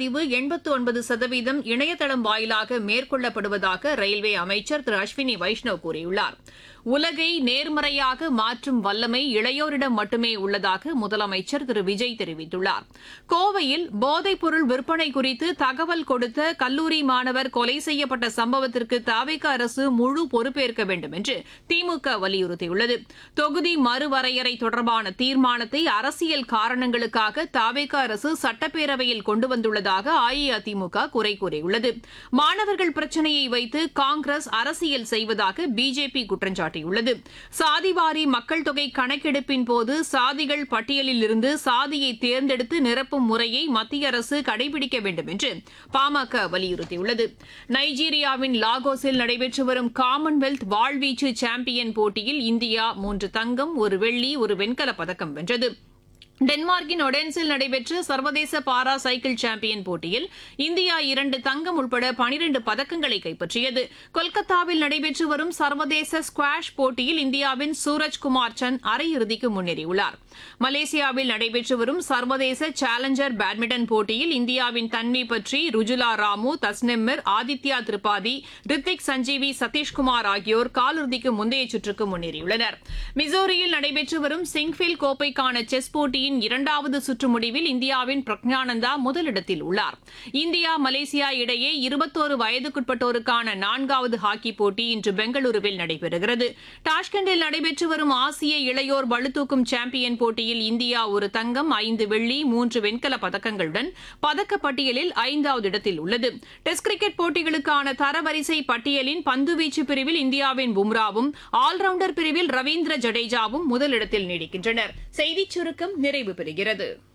முன்பதிவு எண்பத்து ஒன்பது சதவீதம் இணையதளம் வாயிலாக மேற்கொள்ளப்படுவதாக ரயில்வே அமைச்சர் திரு அஸ்வினி வைஷ்ணவ் கூறியுள்ளார் உலகை நேர்மறையாக மாற்றும் வல்லமை இளையோரிடம் மட்டுமே உள்ளதாக முதலமைச்சர் திரு விஜய் தெரிவித்துள்ளார் கோவையில் போதைப்பொருள் விற்பனை குறித்து தகவல் கொடுத்த கல்லூரி மாணவர் கொலை செய்யப்பட்ட சம்பவத்திற்கு தாவேக அரசு முழு பொறுப்பேற்க வேண்டும் என்று திமுக வலியுறுத்தியுள்ளது தொகுதி மறுவரையறை தொடர்பான தீர்மானத்தை அரசியல் காரணங்களுக்காக தாவேக அரசு சட்டப்பேரவையில் கொண்டு வந்துள்ளதாக அஇஅதிமுக குறை கூறியுள்ளது மாணவர்கள் பிரச்சினையை வைத்து காங்கிரஸ் அரசியல் செய்வதாக பிஜேபி குற்றம் சாட்டியுள்ளது சாதிவாரி மக்கள் தொகை கணக்கெடுப்பின் போது சாதிகள் பட்டியலில் இருந்து சாதியை தேர்ந்தெடுத்து நிரப்பும் முறையை மத்திய அரசு கடைபிடிக்க வேண்டும் என்று பாமக வலியுறுத்தியுள்ளது நைஜீரியாவின் லாகோஸில் நடைபெற்று வரும் காமன்வெல்த் வாழ்வீச்சு சாம்பியன் போட்டியில் இந்தியா மூன்று தங்கம் ஒரு வெள்ளி ஒரு வெண்கலப் பதக்கம் வென்றது டென்மார்க்கின் ஒடென்ஸில் நடைபெற்ற சர்வதேச பாரா சைக்கிள் சாம்பியன் போட்டியில் இந்தியா இரண்டு தங்கம் உட்பட பனிரண்டு பதக்கங்களை கைப்பற்றியது கொல்கத்தாவில் நடைபெற்று வரும் சர்வதேச ஸ்குவாஷ் போட்டியில் இந்தியாவின் சூரஜ்குமார் சந்த் அரையிறுதிக்கு முன்னேறியுள்ளார் மலேசியாவில் நடைபெற்று வரும் சர்வதேச சேலஞ்சர் பேட்மிண்டன் போட்டியில் இந்தியாவின் தன்வி பற்றி ருஜுலா ராமு தஸ்னிமிர் ஆதித்யா திரிபாதி ரித்திக் சஞ்சீவி சதீஷ்குமார் ஆகியோர் காலிறுதிக்கு முந்தைய சுற்றுக்கு முன்னேறியுள்ளனர் மிசோரியில் நடைபெற்று வரும் சிங்ஃபில் கோப்பைக்கான செஸ் போட்டியின் இரண்டாவது சுற்று முடிவில் இந்தியாவின் பிரக்ஞானந்தா முதலிடத்தில் உள்ளார் இந்தியா மலேசியா இடையே இருபத்தோரு வயதுக்குட்பட்டோருக்கான நான்காவது ஹாக்கி போட்டி இன்று பெங்களூருவில் நடைபெறுகிறது டாஷ்கண்டில் நடைபெற்று வரும் ஆசிய இளையோர் பளுதூக்கும் சாம்பியன் போட்டியில் இந்தியா ஒரு தங்கம் ஐந்து வெள்ளி மூன்று வெண்கல பதக்கங்களுடன் பதக்கப்பட்டியலில் ஐந்தாவது இடத்தில் உள்ளது டெஸ்ட் கிரிக்கெட் போட்டிகளுக்கான தரவரிசை பட்டியலின் பந்துவீச்சு பிரிவில் இந்தியாவின் பும்ராவும் ஆல்ரவுண்டர் பிரிவில் ரவீந்திர ஜடேஜாவும் முதலிடத்தில் நீடிக்கின்றனர் செய்திச் சுருக்கம் நிறைவு பெறுகிறது